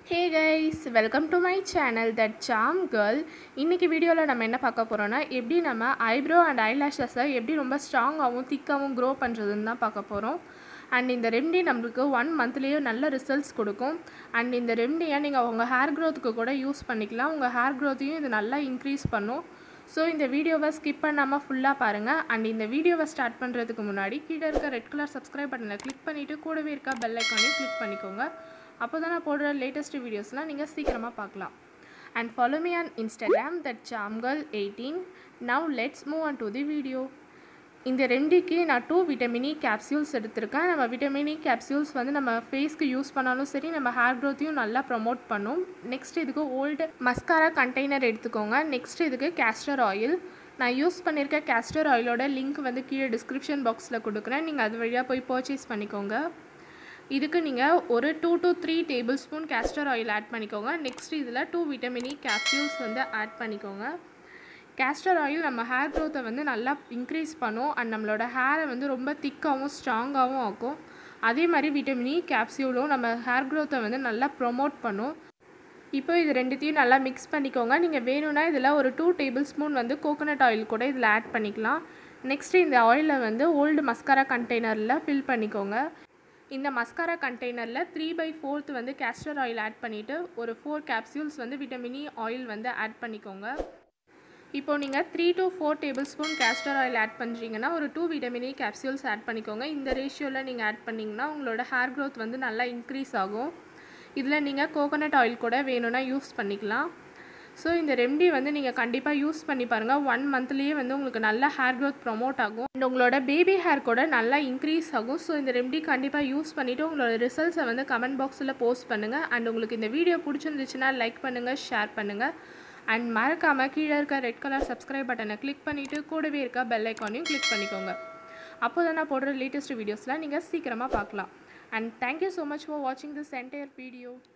hey guys welcome to my channel that Sam girl இன்றைக்கி வீடியோவில் நம்ம என்ன பார்க்க போகிறோன்னா எப்படி நம்ம ஐப்ரோ அண்ட் ஐலாஷஸை எப்படி ரொம்ப ஸ்ட்ராங்காகவும் திக்காகவும் க்ரோ பண்ணுறதுன்னு தான் பார்க்க போகிறோம் அண்ட் இந்த ரெம்டி நம்மளுக்கு ஒன் மந்த்லேயே நல்ல ரிசல்ட்ஸ் கொடுக்கும் அண்ட் இந்த ரெம்டியை நீங்கள் உங்கள் ஹேர் க்ரோத்துக்கு கூட யூஸ் பண்ணிக்கலாம் உங்கள் ஹேர் க்ரோத்தையும் இது நல்லா இன்க்ரீஸ் பண்ணும் ஸோ இந்த வீடியோவை ஸ்கிப் பண்ணாமல் ஃபுல்லாக பாருங்கள் அண்ட் இந்த வீடியோவை ஸ்டார்ட் பண்ணுறதுக்கு முன்னாடி கீழே இருக்க ரெட் கலர் சப்ஸ்கிரைப் பட்டனை கிளிக் பண்ணிவிட்டு கூடவே இருக்க பெல் ஐக்கானையும் கிளிக் பண்ணிக்கோங்க அப்போ தான் நான் போடுற லேட்டஸ்ட் வீடியோஸ்லாம் நீங்கள் சீக்கிரமாக பார்க்கலாம் and follow me on Instagram that samgirl eighteen now let's move on to the video இந்த ரெண்டுக்கு நான் டூ விட்டமினி கேப்சியூல்ஸ் எடுத்திருக்கேன் நம்ம விட்டமினி கேப்சியூல்ஸ் வந்து நம்ம ஃபேஸ்க்கு யூஸ் பண்ணாலும் சரி நம்ம ஹேர் க்ரோத்தையும் நல்லா ப்ரமோட் பண்ணும் நெக்ஸ்ட் இதுக்கு ஓல்டு மஸ்காரா கண்டெய்னர் எடுத்துக்கோங்க நெக்ஸ்ட் இதுக்கு கேஸ்டர் ஆயில் நான் யூஸ் பண்ணியிருக்க கேஸ்டர் ஆயிலோட லிங்க் வந்து கீழே டிஸ்கிரிப்ஷன் பாக்ஸில் கொடுக்குறேன் நீங்கள் அது வழியாக போய் பர்ச்சேஸ் பண்ணிக்கோங்க இதுக்கு நீங்கள் ஒரு two to three tablespoon castor oil add பண்ணிக்கோங்க நெக்ஸ்ட் இதில் டூ விட்டமினி கேப்சியூல்ஸ் வந்து ஆட் பண்ணிக்கோங்க கேஸ்டர் ஆயில் நம்ம ஹேர் க்ரோத்தை வந்து நல்லா இன்க்ரீஸ் பண்ணும் அண்ட் நம்மளோட ஹேரை வந்து ரொம்ப திக்காகவும் ஸ்ட்ராங்காகவும் ஆக்கும் அதே மாதிரி விட்டமினி கேப்சியூலும் நம்ம ஹேர் க்ரோத்தை வந்து நல்லா ப்ரொமோட் பண்ணும் இப்போ இது ரெண்டுத்தையும் நல்லா மிக்ஸ் பண்ணிக்கோங்க நீங்கள் வேணும்னா இதில் ஒரு டூ டேபிள் ஸ்பூன் வந்து கோகோனட் ஆயில் கூட இதில் ஆட் பண்ணிக்கலாம் நெக்ஸ்ட்டு இந்த ஆயிலை வந்து ஓல்டு மஸ்காரா கண்டெய்னரில் ஃபில் பண்ணிக்கோங்க இந்த மஸ்காரா கண்டெய்னரில் த்ரீ பை ஃபோர்த் வந்து கேஸ்டர் ஆயில் ஆட் பண்ணிவிட்டு ஒரு ஃபோர் கேப்சியூல்ஸ் வந்து விட்டமினி ஆயில் வந்து ஆட் பண்ணிக்கோங்க இப்போ நீங்கள் three to four tablespoon castor oil add பண்ணுறீங்கன்னா ஒரு டூ விட்டமினி கேப்சியூல்ஸ் ஆட் பண்ணிக்கோங்க இந்த ரேஷியோவில் நீங்கள் ஆட் பண்ணிங்கன்னா உங்களோட ஹேர் க்ரோத் வந்து நல்லா இன்க்ரீஸ் ஆகும் இதில் நீங்கள் கோகோனட் ஆயில் கூட வேணும்னா யூஸ் பண்ணிக்கலாம் ஸோ இந்த ரெம்டி வந்து நீங்கள் கண்டிப்பாக யூஸ் பண்ணி பாருங்கள் ஒன் மந்த்லேயே வந்து உங்களுக்கு நல்ல ஹேர் க்ரோத் ப்ரொமோட் ஆகும் அண்ட் உங்களோட பேபி ஹேர் கூட நல்லா இன்க்ரீஸ் ஆகும் ஸோ இந்த ரெம்டி கண்டிப்பாக யூஸ் பண்ணிவிட்டு உங்களோட ரிசல்ட்ஸை வந்து கமெண்ட் பாக்ஸில் போஸ்ட் பண்ணுங்கள் அண்ட் உங்களுக்கு இந்த வீடியோ பிடிச்சிருந்துச்சுன்னா லைக் பண்ணுங்கள் ஷேர் பண்ணுங்கள் அண்ட் மறக்காமல் கீழே இருக்க ரெட் கலர் சப்ஸ்கிரைப் பட்டனை கிளிக் பண்ணிவிட்டு கூடவே இருக்க பெல் ஐக்கானையும் கிளிக் பண்ணிக்கோங்க அப்போ தான் நான் போடுற லேட்டஸ்ட் வீடியோஸ்லாம் நீங்கள் சீக்கிரமாக பார்க்கலாம் and thank you so much for வாட்சிங் திஸ் என்டையர் வீடியோ